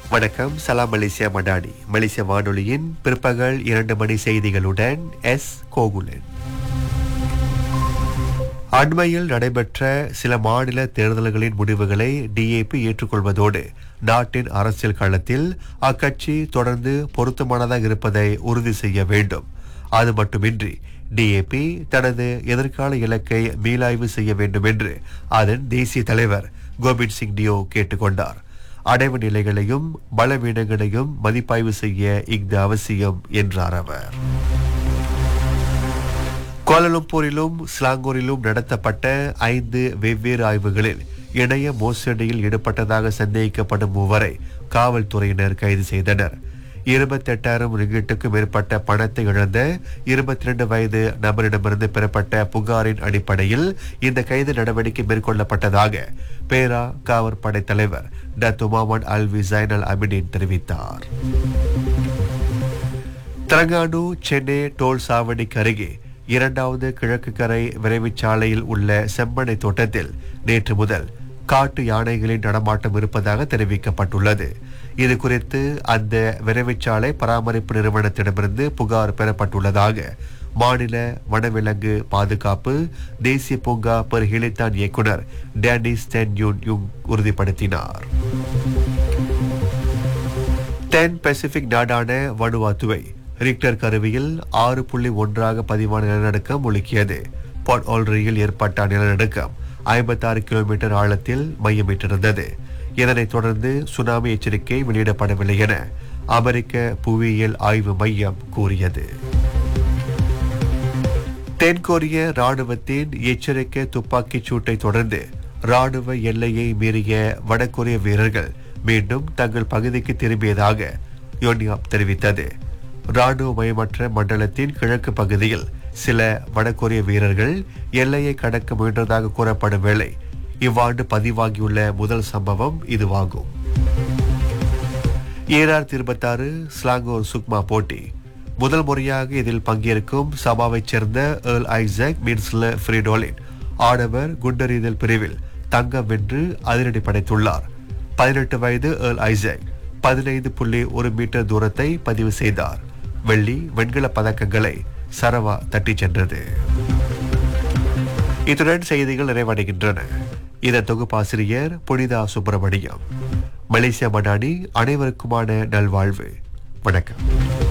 வணக்கம் சலாம் மலேசியா மடாடி மலேசிய வானொலியின் பிற்பகல் இரண்டு மணி செய்திகளுடன் எஸ் கோகுலன் அண்மையில் நடைபெற்ற சில மாநில தேர்தல்களின் முடிவுகளை டிஏபி ஏற்றுக்கொள்வதோடு நாட்டின் அரசியல் களத்தில் அக்கட்சி தொடர்ந்து பொருத்தமானதாக இருப்பதை உறுதி செய்ய வேண்டும் அது மட்டுமின்றி டிஏபி தனது எதிர்கால இலக்கை மீளாய்வு செய்ய வேண்டும் என்று அதன் தேசிய தலைவர் கோபிந்த் சிங் டியோ கேட்டுக்கொண்டார் அடைவு நிலைகளையும் பலவீனங்களையும் மதிப்பாய்வு செய்ய இஃது அவசியம் என்றார் அவர் கோலலம்பூரிலும் ஸ்லாங்கூரிலும் நடத்தப்பட்ட ஐந்து வெவ்வேறு ஆய்வுகளில் இணைய மோசடியில் ஈடுபட்டதாக சந்தேகிக்கப்படும் மூவரை காவல்துறையினர் கைது செய்தனர் இருபத்தெட்டாயிரம் ரிங்கிட்டுக்கும் மேற்பட்ட பணத்தை இழந்த இருபத்தி ரெண்டு வயது நபரிடமிருந்து பெறப்பட்ட புகாரின் அடிப்படையில் இந்த கைது நடவடிக்கை மேற்கொள்ளப்பட்டதாக பேரா காவற்படை தலைவர் ட துமாமன் அல்வி ஜைனல் அபிடின் தெரிவித்தார் திரங்கானு சென்னை டோல் சாவடிக்கு அருகே இரண்டாவது கிழக்கு கரை விரைவுச் சாலையில் உள்ள செம்மணை தோட்டத்தில் நேற்று முதல் காட்டு யானைகளின் நடமாட்டம் இருப்பதாக தெரிவிக்கப்பட்டுள்ளது இது குறித்து அந்த விரைவுச்சாலை பராமரிப்பு நிறுவனத்திடமிருந்து புகார் பெறப்பட்டுள்ளதாக மாநில வனவிலங்கு பாதுகாப்பு தேசிய பூங்கா பெருகிலித்தான் இயக்குனர் டேனிஸ் தென் யூன் யுங் உறுதிப்படுத்தினார் தென் பசிபிக் நாடான வனுவாத்துவை ரிக்டர் கருவியில் ஆறு புள்ளி ஒன்றாக பதிவான நிலநடுக்கம் முழுக்கியது பாட் ஆல்ரியில் ஏற்பட்ட நிலநடுக்கம் ஐம்பத்தாறு கிலோமீட்டர் ஆழத்தில் மையமிட்டிருந்தது இதனைத் தொடர்ந்து சுனாமி எச்சரிக்கை வெளியிடப்படவில்லை என அமெரிக்க புவியியல் ஆய்வு மையம் கூறியது தென்கொரிய ராணுவத்தின் எச்சரிக்கை துப்பாக்கிச் சூட்டை தொடர்ந்து ராணுவ எல்லையை மீறிய வடகொரிய வீரர்கள் மீண்டும் தங்கள் பகுதிக்கு திரும்பியதாக யோன்யாப் தெரிவித்தது ராணுவமயமற்ற மண்டலத்தின் கிழக்கு பகுதியில் சில வடகொரிய வீரர்கள் எல்லையை கடக்க முயன்றதாக கூறப்படும் வேளை இவ்வாண்டு பதிவாகியுள்ள முதல் சம்பவம் இதுவாகும் ஏஆர் இருபத்தாறு ஸ்லாங்கோர் சுக்மா போட்டி முதல் முறையாக இதில் பங்கேற்கும் சபாவைச் சேர்ந்த ஏர்ல் ஐசக் மின்ஸ்ல ஃப்ரீடோலின் ஆடவர் குண்டெறிதல் பிரிவில் தங்கம் வென்று அதிரடி படைத்துள்ளார் பதினெட்டு வயது ஏர்ல் ஐசக் பதினைந்து புள்ளி ஒரு மீட்டர் தூரத்தை பதிவு செய்தார் வெள்ளி வெண்கல பதக்கங்களை சரவா தட்டிச் சென்றது இத்துடன் செய்திகள் நிறைவடைகின்றன இதன் தொகுப்பாசிரியர் புனிதா சுப்பிரமணியம் மலேசியா மடானி அனைவருக்குமான நல்வாழ்வு வணக்கம்